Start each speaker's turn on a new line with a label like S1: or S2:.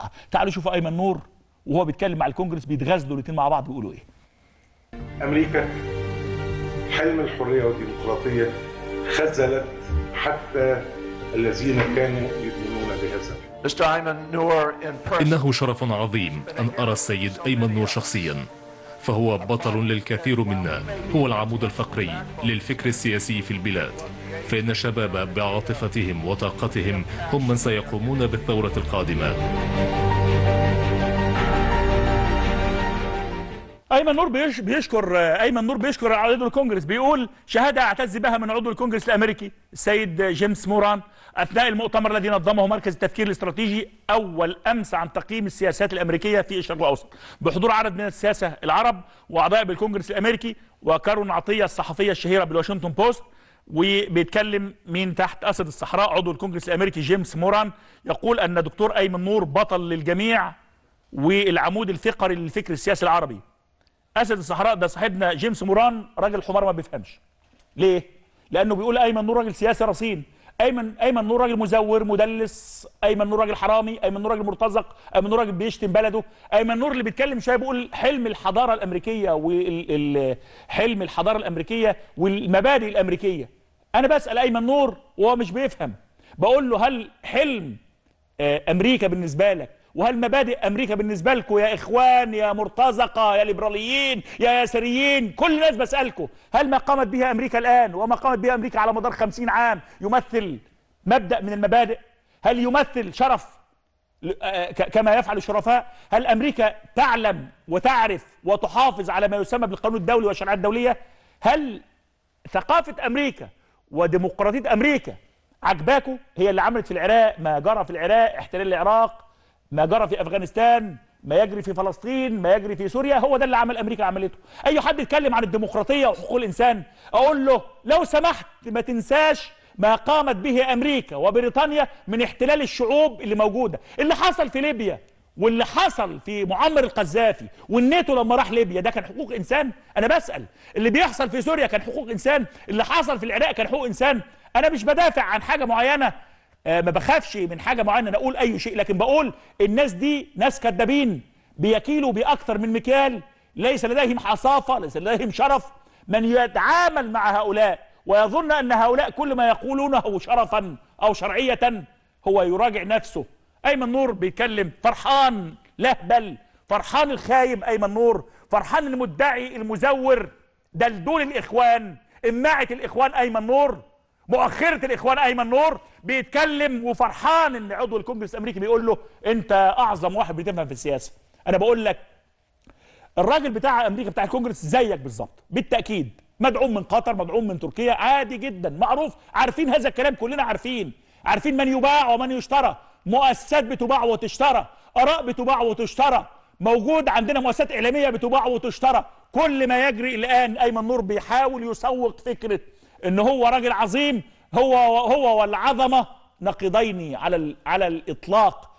S1: المصلحه تعالوا شوفوا ايمن نور وهو بيتكلم مع الكونجرس بيتغازلوا الاثنين مع بعض بيقولوا ايه
S2: أمريكا حلم الحرية والديمقراطية خذلت حتى الذين كانوا يؤمنون بهذا
S3: Mr. Ayman Noor in person.
S4: إنه شرف عظيم أن أرى السيد أيمن نور شخصيا فهو بطل للكثير منا هو العمود الفقري للفكر السياسي في البلاد فإن الشباب بعاطفتهم وطاقتهم هم من سيقومون بالثورة القادمة
S1: ايمن نور بيش بيشكر ايمن نور بيشكر عضو الكونجرس بيقول شهاده اعتز بها من عضو الكونجرس الامريكي السيد جيمس موران اثناء المؤتمر الذي نظمه مركز التفكير الاستراتيجي اول امس عن تقييم السياسات الامريكيه في الشرق الاوسط بحضور عدد من السياسه العرب واعضاء بالكونجرس الامريكي وكارون عطيه الصحفيه الشهيره بالواشنطن بوست وبيتكلم من تحت اسد الصحراء عضو الكونجرس الامريكي جيمس موران يقول ان دكتور ايمن نور بطل للجميع والعمود الفقري للفكر السياسي العربي اسد الصحراء ده صاحبنا جيمس موران راجل حمار ما بيفهمش ليه لانه بيقول ايمن نور راجل سياسي رصين ايمن ايمن نور راجل مزور مدلس ايمن نور راجل حرامي ايمن نور راجل مرتزق ايمن نور راجل بيشتم بلده ايمن نور اللي بيتكلم شويه بيقول حلم الحضاره الامريكيه وحلم الحضاره الامريكيه والمبادئ الامريكيه انا بسال ايمن نور وهو مش بيفهم بقول له هل حلم آه، امريكا بالنسبه لك وهل مبادئ امريكا بالنسبه لكم يا اخوان يا مرتزقه يا ليبراليين يا يساريين كل الناس بسالكم هل ما قامت به امريكا الان وما قامت به امريكا على مدار خمسين عام يمثل مبدا من المبادئ هل يمثل شرف آه، ك- كما يفعل الشرفاء هل امريكا تعلم وتعرف وتحافظ على ما يسمى بالقانون الدولي والشرعيه الدوليه هل ثقافه امريكا وديمقراطيه امريكا عجباكوا هي اللي عملت في العراق ما جرى في العراق احتلال العراق ما جرى في افغانستان ما يجري في فلسطين ما يجري في سوريا هو ده اللي عمل امريكا عملته اي حد يتكلم عن الديمقراطيه وحقوق الانسان اقول له لو سمحت ما تنساش ما قامت به امريكا وبريطانيا من احتلال الشعوب اللي موجوده اللي حصل في ليبيا واللي حصل في معمر القذافي والناتو لما راح ليبيا ده كان حقوق انسان انا بسال اللي بيحصل في سوريا كان حقوق انسان اللي حصل في العراق كان حقوق انسان انا مش بدافع عن حاجه معينه آه، ما بخافش من حاجه معينه أنا اقول اي شيء لكن بقول الناس دي ناس كذابين بيكيلوا باكثر من مكيال ليس لديهم حصافه ليس لديهم شرف من يتعامل مع هؤلاء ويظن ان هؤلاء كل ما يقولونه شرفا او شرعيه هو يراجع نفسه ايمن نور بيتكلم فرحان لهبل فرحان الخايب ايمن نور فرحان المدعي المزور دلدول الاخوان اماعه الاخوان ايمن نور مؤخرة الإخوان أيمن نور بيتكلم وفرحان إن عضو الكونجرس الأمريكي بيقول له أنت أعظم واحد بتفهم في السياسة أنا بقول لك الراجل بتاع أمريكا بتاع الكونجرس زيك بالظبط بالتأكيد مدعوم من قطر مدعوم من تركيا عادي جدا معروف عارفين هذا الكلام كلنا عارفين عارفين من يباع ومن يشترى مؤسسات بتباع وتشترى آراء بتباع وتشترى موجود عندنا مؤسسات إعلامية بتباع وتشترى كل ما يجري الآن أيمن نور بيحاول يسوق فكرة ان هو راجل عظيم هو هو والعظمه نقيضين على ال- على الاطلاق